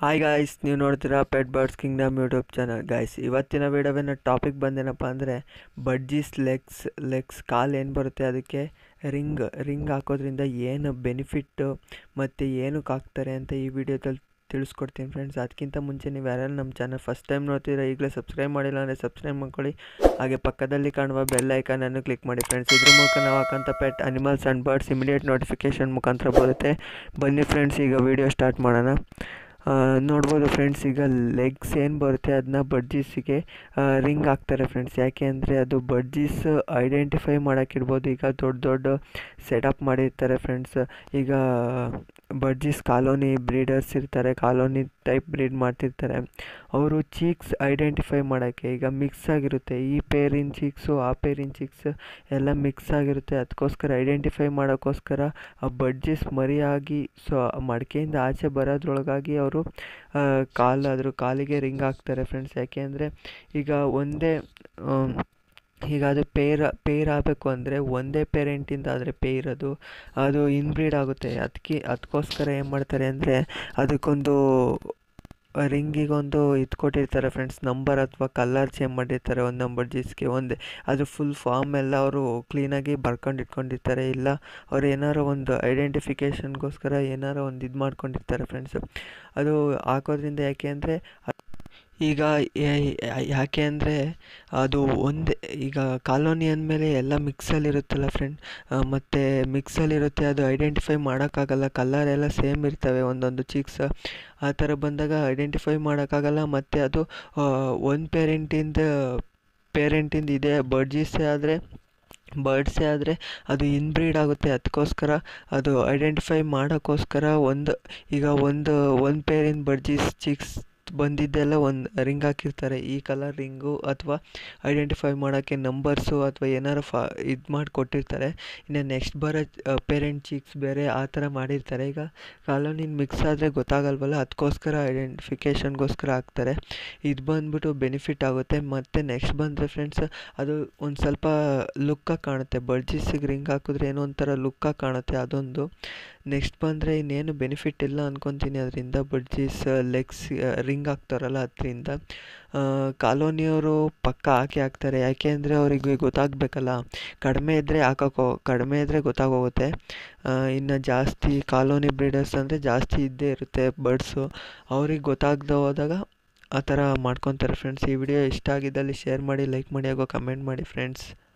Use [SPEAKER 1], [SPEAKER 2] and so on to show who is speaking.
[SPEAKER 1] hi guys ನೀವು ನೋಡ್ತೀರಾ pet birds kingdom YouTube channel guys ಇವತ್ತಿನ ವಿಡಿಯೋವಿನ ಟಾಪಿಕ್ ಬಂದೇನಪ್ಪ ಅಂದರೆ ಬಡ್ಜೀಸ್ ಲೆಗ್ಸ್ ಲೆಗ್ಸ್ ಕಾಲು ಏನು ಬರುತ್ತೆ ಅದಕ್ಕೆ ರಿಂಗ್ ರಿಂಗ್ ಹಾಕೋದ್ರಿಂದ ಏನು ಬೆನಿಫಿಟ್ಟು ಮತ್ತು ಏನಕ್ಕೆ ಹಾಕ್ತಾರೆ ಅಂತ ಈ ವಿಡಿಯೋದಲ್ಲಿ ತಿಳಿಸ್ಕೊಡ್ತೀನಿ ಫ್ರೆಂಡ್ಸ್ ಅದಕ್ಕಿಂತ ಮುಂಚೆ ನೀವು ಯಾರ್ಯಾರು ನಮ್ಮ ಚಾನಲ್ ಫಸ್ಟ್ ಟೈಮ್ ನೋಡ್ತೀರಾ ಈಗಲೇ ಸಬ್ಸ್ಕ್ರೈಬ್ ಮಾಡಿಲ್ಲ ಅಂದರೆ ಸಬ್ಸ್ಕ್ರೈಬ್ ಮಾಡ್ಕೊಳ್ಳಿ ಹಾಗೆ ಪಕ್ಕದಲ್ಲಿ ಕಾಣುವ ಬೆಲ್ ಐಕಾನನ್ನು ಕ್ಲಿಕ್ ಮಾಡಿ ಫ್ರೆಂಡ್ಸ್ ಇದ್ರ ಮೂಲಕ ನಾವು ಹಾಕೋಂಥ pet animals and birds immediate notification ಮುಖಾಂತರ ಬರುತ್ತೆ ಬನ್ನಿ ಫ್ರೆಂಡ್ಸ್ ಈಗ ವಿಡಿಯೋ ಸ್ಟಾರ್ಟ್ ಮಾಡೋಣ ಆ, ನೋಡ್ಬೋದು ಫ್ರೆಂಡ್ಸ್ ಈಗ ಲೆಗ್ಸ್ ಏನು ಬರುತ್ತೆ ಅದನ್ನ ಬಡ್ಜೀಸಿಗೆ ರಿಂಗ್ ಹಾಕ್ತಾರೆ ಫ್ರೆಂಡ್ಸ್ ಯಾಕೆ ಅಂದರೆ ಅದು ಬಡ್ಜೀಸ್ ಐಡೆಂಟಿಫೈ ಮಾಡೋಕ್ಕಿರ್ಬೋದು ಈಗ ದೊಡ್ಡ ದೊಡ್ಡ ಸೆಟಪ್ ಮಾಡಿರ್ತಾರೆ ಫ್ರೆಂಡ್ಸ್ ಈಗ ಬಡ್ಜೀಸ್ ಕಾಲೋನಿ ಬ್ರೀಡರ್ಸ್ ಇರ್ತಾರೆ ಕಾಲೋನಿ ಟೈಪ್ ಬ್ರೀಡ್ ಮಾಡ್ತಿರ್ತಾರೆ ಅವರು ಚೀಕ್ಸ್ ಐಡೆಂಟಿಫೈ ಮಾಡೋಕ್ಕೆ ಈಗ ಮಿಕ್ಸ್ ಆಗಿರುತ್ತೆ ಈ ಪೇರಿನ ಚೀಕ್ಸು ಆ ಪೇರಿನ ಚೀಕ್ಸ್ ಎಲ್ಲ ಮಿಕ್ಸ್ ಆಗಿರುತ್ತೆ ಅದಕ್ಕೋಸ್ಕರ ಐಡೆಂಟಿಫೈ ಮಾಡೋಕ್ಕೋಸ್ಕರ ಆ ಬಡ್ಜೀಸ್ ಮರಿಯಾಗಿ ಸೊ ಮಡಿಕೆಯಿಂದ ಆಚೆ ಬರೋದ್ರೊಳಗಾಗಿ ಅವರು ಕಾಲು ಅದ್ರ ಕಾಲಿಗೆ ರಿಂಗ್ ಹಾಕ್ತಾರೆ ಫ್ರೆಂಡ್ಸ್ ಯಾಕೆ ಅಂದರೆ ಈಗ ಒಂದೇ ಆಮ್, ಈಗ ಅದು ಪೇರ್ ಪೇರ್ ಆಗಬೇಕು ಅಂದರೆ ಒಂದೇ ಪೇರೆಂಟಿಂದ ಆದರೆ ಪೇರ್ ಅದು ಅದು ಇನ್ಬ್ರೀಡ್ ಆಗುತ್ತೆ ಅದಕ್ಕೆ ಅದಕ್ಕೋಸ್ಕರ ಏನು ಮಾಡ್ತಾರೆ ಅಂದರೆ ಅದಕ್ಕೊಂದು ರಿಂಗಿಗೊಂದು ಇದು ಕೊಟ್ಟಿರ್ತಾರೆ ಫ್ರೆಂಡ್ಸ್ ನಂಬರ್ ಅಥವಾ ಕಲರ್ ಚೇಂಜ್ ಮಾಡಿರ್ತಾರೆ ಒಂದು ನಂಬರ್ ಜೀಸ್ಗೆ ಒಂದೇ ಅದು ಫುಲ್ ಫಾರ್ಮ್ ಎಲ್ಲ ಅವರು ಕ್ಲೀನಾಗಿ ಬರ್ಕೊಂಡು ಇಟ್ಕೊಂಡಿರ್ತಾರೆ ಇಲ್ಲ ಅವ್ರು ಏನಾರು ಒಂದು ಐಡೆಂಟಿಫಿಕೇಷನ್ಗೋಸ್ಕರ ಏನಾರು ಒಂದು ಇದು ಮಾಡ್ಕೊಂಡಿರ್ತಾರೆ ಫ್ರೆಂಡ್ಸು ಅದು ಹಾಕೋದ್ರಿಂದ ಯಾಕೆ ಅಂದರೆ ಈಗ ಯಾ- ಯಾಕೆ ಅಂದರೆ ಅದು ಒಂದೇ ಈಗ ಕಾಲೋನಿ ಅಂದಮೇಲೆ ಎಲ್ಲ ಮಿಕ್ಸಲ್ಲಿರುತ್ತಲ್ಲ ಫ್ರೆಂಡ್ ಮತ್ತು ಮಿಕ್ಸಲ್ಲಿರುತ್ತೆ ಅದು ಐಡೆಂಟಿಫೈ ಮಾಡೋಕ್ಕಾಗಲ್ಲ ಕಲರ್ ಎಲ್ಲ ಸೇಮ್ ಇರ್ತವೆ ಒಂದೊಂದು ಚೀಕ್ಸ್ ಆ ಥರ ಬಂದಾಗ ಐಡೆಂಟಿಫೈ ಮಾಡೋಕ್ಕಾಗಲ್ಲ ಮತ್ತು ಅದು ಒಂದು ಪೇರೆಂಟಿಂದ ಪೇರೆಂಟಿಂದ ಇದೆ ಬರ್ಡ್ಜೀಸೇ ಆದರೆ ಬರ್ಡ್ಸೇ ಆದರೆ ಅದು ಇನ್ಬ್ರೀಡ್ ಆಗುತ್ತೆ ಅದಕ್ಕೋಸ್ಕರ ಅದು ಐಡೆಂಟಿಫೈ ಮಾಡೋಕ್ಕೋಸ್ಕರ ಒಂದು ಈಗ ಒಂದು ಒಂದು ಪೇರಿನ ಬರ್ಜೀಸ್ ಚಿಕ್ಸ್ ಬಂದಿದ್ದೆಲ್ಲ ಒಂದು ರಿಂಗ್ ಹಾಕಿರ್ತಾರೆ ಈ ಕಲರ್ ರಿಂಗು ಅಥವಾ ಐಡೆಂಟಿಫೈ ಮಾಡೋಕ್ಕೆ ನಂಬರ್ಸು ಅಥವಾ ಏನಾರು ಫಾ ಇದು ಮಾಡಿ ಕೊಟ್ಟಿರ್ತಾರೆ ಇನ್ನು ನೆಕ್ಸ್ಟ್ ಬರೋ ಪೇರೆಂಟ್ ಚೀಕ್ಸ್ ಬೇರೆ ಆ ಥರ ಮಾಡಿರ್ತಾರೆ ಈಗ ಕಾಲೋನಿನ ಮಿಕ್ಸ್ ಆದರೆ ಗೊತ್ತಾಗಲ್ವಲ್ಲ ಅದಕ್ಕೋಸ್ಕರ ಐಡೆಂಟಿಫಿಕೇಷನ್ಗೋಸ್ಕರ ಹಾಕ್ತಾರೆ ಇದು ಬಂದ್ಬಿಟ್ಟು ಬೆನಿಫಿಟ್ ಆಗುತ್ತೆ ಮತ್ತು ನೆಕ್ಸ್ಟ್ ಬಂದರೆ ಫ್ರೆಂಡ್ಸ್ ಅದು ಒಂದು ಸ್ವಲ್ಪ ಲುಕ್ಕಾಗಿ ಕಾಣುತ್ತೆ ಬಡ್ಜೀಸಿಗೆ ರಿಂಗ್ ಹಾಕಿದ್ರೆ ಏನೋ ಒಂಥರ ಲುಕ್ಕಾಗಿ ಕಾಣುತ್ತೆ ಅದೊಂದು ನೆಕ್ಸ್ಟ್ ಬಂದರೆ ಇನ್ನೇನು ಬೆನಿಫಿಟ್ ಇಲ್ಲ ಅಂದ್ಕೊತೀನಿ ಅದರಿಂದ ಬಡ್ಜೀಸ್ ಲೆಗ್ಸ್ ರಿಂಗ್ ಹಾಕ್ತಾರಲ್ಲ ಅದರಿಂದ ಕಾಲೋನಿಯವರು ಪಕ್ಕ ಹಾಕಿ ಹಾಕ್ತಾರೆ ಯಾಕೆ ಅಂದರೆ ಅವರಿಗೆ ಗೊತ್ತಾಗಬೇಕಲ್ಲ ಕಡಿಮೆ ಇದ್ದರೆ ಹಾಕೋಕೋ ಕಡಿಮೆ ಇದ್ದರೆ ಗೊತ್ತಾಗೋಗುತ್ತೆ ಇನ್ನು ಜಾಸ್ತಿ ಕಾಲೋನಿ ಬ್ರೀಡರ್ಸ್ ಅಂದರೆ ಜಾಸ್ತಿ ಇದ್ದೇ ಇರುತ್ತೆ ಬರ್ಡ್ಸು ಅವ್ರಿಗೆ ಗೊತ್ತಾಗದೆ ಹೋದಾಗ ಆ ಥರ ಮಾಡ್ಕೊತಾರೆ ಫ್ರೆಂಡ್ಸ್ ಈ ವಿಡಿಯೋ ಇಷ್ಟ ಆಗಿದ್ದಲ್ಲಿ ಶೇರ್ ಮಾಡಿ ಲೈಕ್ ಮಾಡಿ ಹಾಗೂ ಕಮೆಂಟ್ ಮಾಡಿ ಫ್ರೆಂಡ್ಸ್